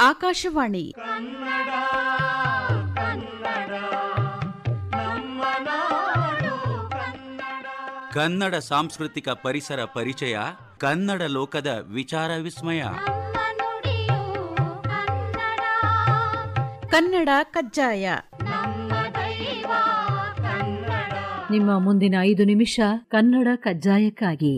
ಆಕಾಶವಾಣಿ ಕನ್ನಡ ಸಾಂಸ್ಕೃತಿಕ ಪರಿಸರ ಪರಿಚಯ ಕನ್ನಡ ಲೋಕದ ವಿಚಾರ ವಿಸ್ಮಯ ಕನ್ನಡ ಕಜ್ಜಾಯ ನಿಮ್ಮ ಮುಂದಿನ ಐದು ನಿಮಿಷ ಕನ್ನಡ ಕಜ್ಜಾಯಕ್ಕಾಗಿ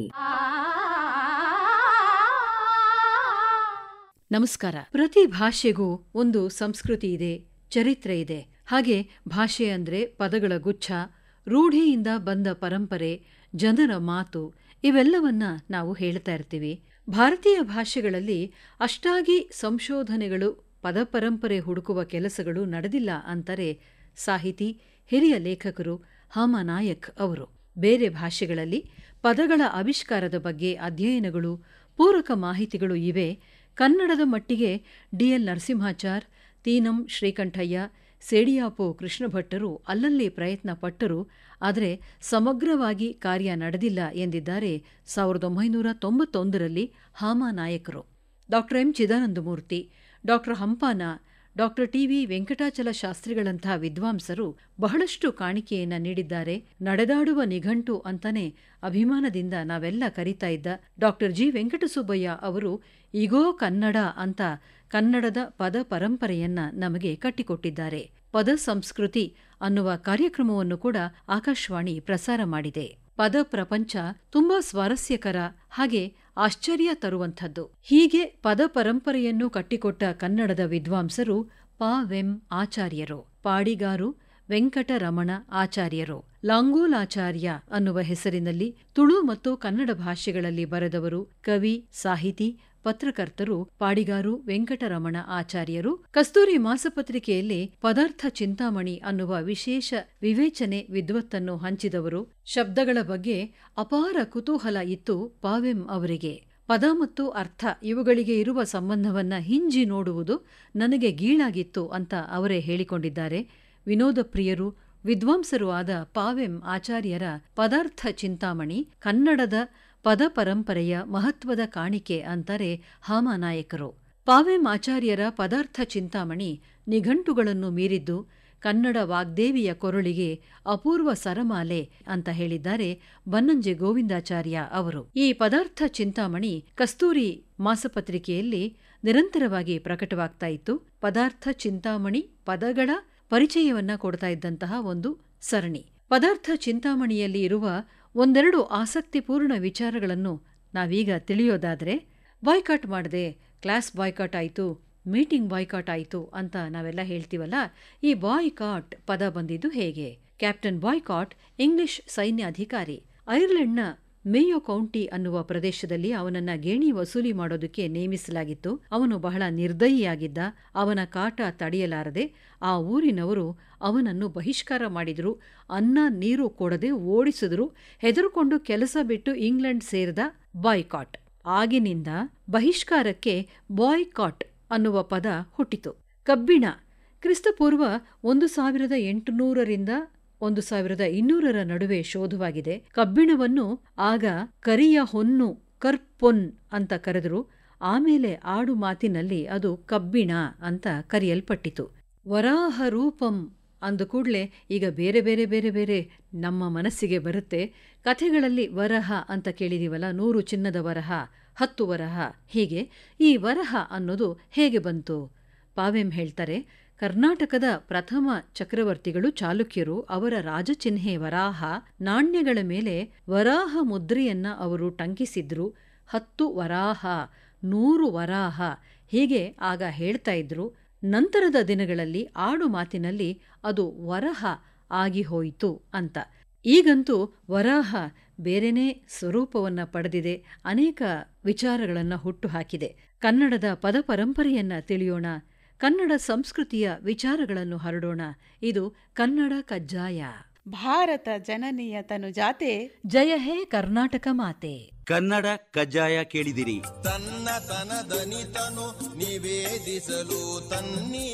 ನಮಸ್ಕಾರ ಪ್ರತಿ ಭಾಷೆಗೂ ಒಂದು ಸಂಸ್ಕೃತಿ ಇದೆ ಚರಿತ್ರೆ ಇದೆ ಹಾಗೆ ಭಾಷೆ ಅಂದ್ರೆ ಪದಗಳ ಗುಚ್ಛ ರೂಢಿಯಿಂದ ಬಂದ ಪರಂಪರೆ ಜನರ ಮಾತು ಇವೆಲ್ಲವನ್ನ ನಾವು ಹೇಳ್ತಾ ಇರ್ತೀವಿ ಭಾರತೀಯ ಭಾಷೆಗಳಲ್ಲಿ ಅಷ್ಟಾಗಿ ಸಂಶೋಧನೆಗಳು ಪದಪರಂಪರೆ ಹುಡುಕುವ ಕೆಲಸಗಳು ನಡೆದಿಲ್ಲ ಅಂತಾರೆ ಸಾಹಿತಿ ಹಿರಿಯ ಲೇಖಕರು ಹಾಮ ನಾಯಕ್ ಅವರು ಬೇರೆ ಭಾಷೆಗಳಲ್ಲಿ ಪದಗಳ ಆವಿಷ್ಕಾರದ ಬಗ್ಗೆ ಅಧ್ಯಯನಗಳು ಪೂರಕ ಮಾಹಿತಿಗಳು ಇವೆ ಕನ್ನಡದ ಮಟ್ಟಿಗೆ ಡಿಎಲ್ ನರಸಿಂಹಾಚಾರ್ ತೀನಂ ಶ್ರೀಕಂಠಯ್ಯ ಸೇಡಿಯಾಪು ಕೃಷ್ಣ ಭಟ್ಟರು ಅಲ್ಲಲ್ಲಿ ಪ್ರಯತ್ನ ಪಟ್ಟರು ಆದರೆ ಸಮಗ್ರವಾಗಿ ಕಾರ್ಯ ನಡೆದಿಲ್ಲ ಎಂದಿದ್ದಾರೆ ಸಾವಿರದ ಒಂಬೈನೂರ ತೊಂಬತ್ತೊಂದರಲ್ಲಿ ಹಾಮ ನಾಯಕರು doctor M Chidanandamurthy doctor Hampana doctor T V Venkatachala ಶಾಸ್ತ್ರಿಗಳಂಥ ವಿದ್ವಾಂಸರು ಬಹಳಷ್ಟು ಕಾಣಿಕೆಯನ್ನ ನೀಡಿದ್ದಾರೆ ನಡೆದಾಡುವ ನಿಘಂಟು ಅಂತಾನೆ ಅಭಿಮಾನದಿಂದ ನಾವೆಲ್ಲ ಕರೀತಾ ಇದ್ದ ಡಾಕ್ಟರ್ ಜಿ ವೆಂಕಟಸುಬ್ಬಯ್ಯ ಅವರು ಈಗೋ ಕನ್ನಡ ಅಂತ ಕನ್ನಡದ ಪದ ಪರಂಪರೆಯನ್ನ ನಮಗೆ ಕಟ್ಟಿಕೊಟ್ಟಿದ್ದಾರೆ ಪದ ಸಂಸ್ಕೃತಿ ಅನ್ನುವ ಕಾರ್ಯಕ್ರಮವನ್ನು ಕೂಡ ಆಕಾಶವಾಣಿ ಪ್ರಸಾರ ಮಾಡಿದೆ ಪದ ಪ್ರಪಂಚ ತುಂಬಾ ಸ್ವಾರಸ್ಯಕರ ಹಾಗೆ ಆಶ್ಚರ್ಯ ತರುವಂಥದ್ದು ಹೀಗೆ ಪದ ಪರಂಪರೆಯನ್ನು ಕಟ್ಟಿಕೊಟ್ಟ ಕನ್ನಡದ ವಿದ್ವಾಂಸರು ಪಾವೆಂ ಆಚಾರ್ಯರು ಪಾಡಿಗಾರು ವೆಂಕಟರಮಣ ಆಚಾರ್ಯರು ಲಾಂಗೋಲಾಚಾರ್ಯ ಅನ್ನುವ ಹೆಸರಿನಲ್ಲಿ ತುಳು ಮತ್ತು ಕನ್ನಡ ಭಾಷೆಗಳಲ್ಲಿ ಬರೆದವರು ಕವಿ ಸಾಹಿತಿ ಪತ್ರಕರ್ತರು ಪಾಡಿಗಾರು ವೆಂಕಟರಮಣ ಆಚಾರ್ಯರು ಕಸ್ತೂರಿ ಮಾಸಪತ್ರಿಕೆಯಲ್ಲಿ ಪದಾರ್ಥ ಚಿಂತಾಮಣಿ ಅನ್ನುವ ವಿಶೇಷ ವಿವೇಚನೆ ವಿದ್ವತ್ತನ್ನು ಹಂಚಿದವರು ಶಬ್ದಗಳ ಬಗ್ಗೆ ಅಪಾರ ಕುತೂಹಲ ಇತ್ತು ಪಾವೆಂ ಅವರಿಗೆ ಪದ ಮತ್ತು ಅರ್ಥ ಇವುಗಳಿಗೆ ಇರುವ ಸಂಬಂಧವನ್ನ ಹಿಂಜಿ ನೋಡುವುದು ನನಗೆ ಗೀಳಾಗಿತ್ತು ಅಂತ ಅವರೇ ಹೇಳಿಕೊಂಡಿದ್ದಾರೆ ವಿನೋದ ಪ್ರಿಯರು ವಿದ್ವಾಂಸರು ಆದ ಪಾವೆಂ ಆಚಾರ್ಯರ ಪದಾರ್ಥ ಚಿಂತಾಮಣಿ ಕನ್ನಡದ ಪದ ಪರಂಪರೆಯ ಮಹತ್ವದ ಕಾಣಿಕೆ ಅಂತಾರೆ ಹಾಮನಾಯಕರು ಪಾವೆಂ ಆಚಾರ್ಯರ ಪದಾರ್ಥ ಚಿಂತಾಮಣಿ ನಿಘಂಟುಗಳನ್ನು ಮೀರಿದ್ದು ಕನ್ನಡ ವಾಗ್ದೇವಿಯ ಕೊರಳಿಗೆ ಅಪೂರ್ವ ಸರಮಾಲೆ ಅಂತ ಹೇಳಿದ್ದಾರೆ ಬನ್ನಂಜೆ ಗೋವಿಂದಾಚಾರ್ಯ ಅವರು ಈ ಪದಾರ್ಥ ಚಿಂತಾಮಣಿ ಕಸ್ತೂರಿ ಮಾಸಪತ್ರಿಕೆಯಲ್ಲಿ ನಿರಂತರವಾಗಿ ಪ್ರಕಟವಾಗ್ತಾ ಇತ್ತು ಪದಾರ್ಥ ಚಿಂತಾಮಣಿ ಪದಗಳ ಪರಿಚಯವನ್ನ ಕೊಡ್ತಾ ಇದ್ದಂತಹ ಒಂದು ಸರಣಿ ಪದಾರ್ಥ ಚಿಂತಾಮಣಿಯಲ್ಲಿ ಇರುವ ಒಂದೆರಡು ಆಸಕ್ತಿಪೂರ್ಣ ವಿಚಾರಗಳನ್ನು ನಾವೀಗ ತಿಳಿಯೋದಾದ್ರೆ ಬಾಯ್ಕಾಟ್ ಮಾಡದೆ ಕ್ಲಾಸ್ ಬಾಯ್ಕಾಟ್ ಆಯಿತು ಮೀಟಿಂಗ್ ಬಾಯ್ಕಾಟ್ ಆಯಿತು ಅಂತ ನಾವೆಲ್ಲ ಹೇಳ್ತೀವಲ್ಲ ಈ ಬಾಯ್ಕಾಟ್ ಪದ ಬಂದಿದ್ದು ಹೇಗೆ ಕ್ಯಾಪ್ಟನ್ ಬಾಯ್ಕಾಟ್ ಇಂಗ್ಲಿಷ್ ಸೈನ್ಯ ಅಧಿಕಾರಿ ಐರ್ಲೆಂಡ್ನ ಮೇಯೋ ಕೌಂಟಿ ಅನ್ನುವ ಪ್ರದೇಶದಲ್ಲಿ ಅವನನ್ನ ಗೇಣಿ ವಸೂಲಿ ಮಾಡೋದಕ್ಕೆ ನೇಮಿಸಲಾಗಿತ್ತು ಅವನು ಬಹಳ ನಿರ್ದಯಿಯಾಗಿದ್ದ ಅವನ ಕಾಟ ತಡೆಯಲಾರದೆ ಆ ಊರಿನವರು ಅವನನ್ನು ಬಹಿಷ್ಕಾರ ಮಾಡಿದ್ರು ಅನ್ನ ನೀರು ಕೊಡದೆ ಓಡಿಸಿದ್ರು ಹೆದರುಕೊಂಡು ಕೆಲಸ ಬಿಟ್ಟು ಇಂಗ್ಲೆಂಡ್ ಸೇರಿದ ಬಾಯ್ಕಾಟ್ ಆಗಿನಿಂದ ಬಹಿಷ್ಕಾರಕ್ಕೆ ಬಾಯ್ಕಾಟ್ ಅನ್ನುವ ಪದ ಹುಟ್ಟಿತು ಕಬ್ಬಿಣ ಕ್ರಿಸ್ತಪೂರ್ವ ಒಂದು ಸಾವಿರದ ಎಂಟುನೂರರಿಂದ ಒಂದು ಸಾವಿರದ ಇನ್ನೂರರ ನಡುವೆ ಶೋಧವಾಗಿದೆ ಕಬ್ಬಿಣವನ್ನು ಆಗ ಕರಿಯ ಹೊನ್ನು ಕರ್ಪೊನ್ ಅಂತ ಕರೆದರು ಆಮೇಲೆ ಆಡು ಮಾತಿನಲ್ಲಿ ಅದು ಕಬ್ಬಿಣ ಅಂತ ಕರೆಯಲ್ಪಟ್ಟಿತು ವರಾಹ ರೂಪಂ ಅಂದ ಕೂಡಲೇ ಈಗ ಬೇರೆ ಬೇರೆ ಬೇರೆ ಬೇರೆ ನಮ್ಮ ಮನಸ್ಸಿಗೆ ಬರುತ್ತೆ ಕಥೆಗಳಲ್ಲಿ ವರಹ ಅಂತ ಕೇಳಿದೀವಲ್ಲ ನೂರು ಚಿನ್ನದ ವರಹ ಹತ್ತು ವರಹ ಹೀಗೆ ಈ ವರಹ ಅನ್ನೋದು ಹೇಗೆ ಬಂತು ಪಾವೆಂ ಹೇಳ್ತಾರೆ ಕರ್ನಾಟಕದ ಪ್ರಥಮ ಚಕ್ರವರ್ತಿಗಳು ಚಾಲುಕ್ಯರು ಅವರ ರಾಜಚಿಹ್ನೆ ವರಾಹ ನಾಣ್ಯಗಳ ಮೇಲೆ ವರಾಹ ಮುದ್ರೆಯನ್ನ ಅವರು ಟಂಕಿಸಿದ್ರು ಹತ್ತು ವರಾಹ ನೂರು ವರಾಹ ಹೀಗೆ ಆಗ ಹೇಳ್ತಾ ಇದ್ರು ನಂತರದ ದಿನಗಳಲ್ಲಿ ಆಡು ಮಾತಿನಲ್ಲಿ ಅದು ವರಹ ಆಗಿ ಹೋಯಿತು ಅಂತ ಈಗಂತೂ ವರಾಹ ಬೇರೆನೇ ಸ್ವರೂಪವನ್ನ ಪಡೆದಿದೆ ಅನೇಕ ವಿಚಾರಗಳನ್ನ ಹುಟ್ಟು ಹಾಕಿದೆ ಕನ್ನಡದ ಪದ ಪರಂಪರೆಯನ್ನ ತಿಳಿಯೋಣ ಕನ್ನಡ ಸಂಸ್ಕೃತಿಯ ವಿಚಾರಗಳನ್ನು ಹರಡೋಣ ಇದು ಕನ್ನಡ ಕಜ್ಜಾಯ ಭಾರತ ಜನನಿಯ ತನು ಜಾತೆ ಜಯ ಹೇ ಕರ್ನಾಟಕ ಮಾತೆ ಕನ್ನಡ ಕಜ್ಜಾಯ ಕೇಳಿದಿರಿ ತನ್ನ ತನದನಿತನು ನಿವೇದಿಸಲು ತನ್ನಿ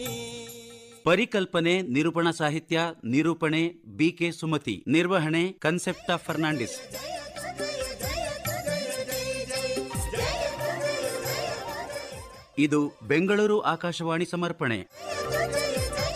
ಪರಿಕಲ್ಪನೆ ನಿರೂಪಣಾ ಸಾಹಿತ್ಯ ನಿರೂಪಣೆ ಬಿಕೆ ಸುಮತಿ ನಿರ್ವಹಣೆ ಕನ್ಸೆಪ್ಟ ಫರ್ನಾಂಡಿಸ್ ಇದು ಬೆಂಗಳೂರು ಆಕಾಶವಾಣಿ ಸಮರ್ಪಣೆ ಜಯ ಜಯ